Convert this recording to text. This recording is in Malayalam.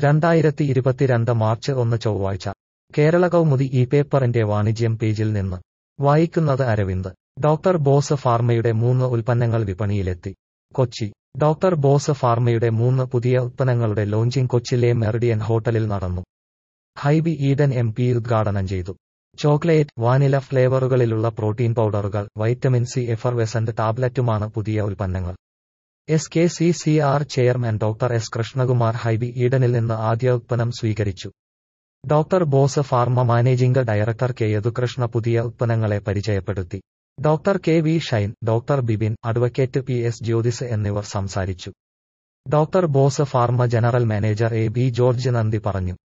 രണ്ടായിരത്തി ഇരുപത്തിരണ്ട് മാർച്ച് ഒന്ന് ചൊവ്വാഴ്ച കേരള കൗമുദി ഈ പേപ്പറിന്റെ വാണിജ്യം പേജിൽ നിന്ന് വായിക്കുന്നത് അരവിന്ദ് ഡോക്ടർ ബോസ് ഫാർമയുടെ മൂന്ന് ഉൽപ്പന്നങ്ങൾ വിപണിയിലെത്തി കൊച്ചി ഡോക്ടർ ബോസ് ഫാർമയുടെ മൂന്ന് പുതിയ ഉൽപ്പന്നങ്ങളുടെ ലോഞ്ചിംഗ് കൊച്ചിയിലെ മെറിഡിയൻ ഹോട്ടലിൽ നടന്നു ഹൈബി ഈഡൻ എം പി ഉദ്ഘാടനം ചെയ്തു ചോക്ലേറ്റ് വാനില ഫ്ലേവറുകളിലുള്ള പ്രോട്ടീൻ പൗഡറുകൾ വൈറ്റമിൻ സി എഫർവെസന്റ് ടാബ്ലറ്റുമാണ് പുതിയ ഉൽപ്പന്നങ്ങൾ S K C C R chairman doctor S Krishnakumar Hibi ഈഡനിൽ നിന്ന് ആദ്യ ഉൽപ്പന്നം സ്വീകരിച്ചു doctor Bose pharma managing director K Yadukrishna പുതിയ ഉൽപ്പന്നങ്ങളെ പരിചയപ്പെടുത്തി doctor K V Shine doctor Bibin advocate P S Jyothis എന്നിവർ സംസാരിച്ചു doctor Bose pharma general manager A B George നന്ദി പറഞ്ഞു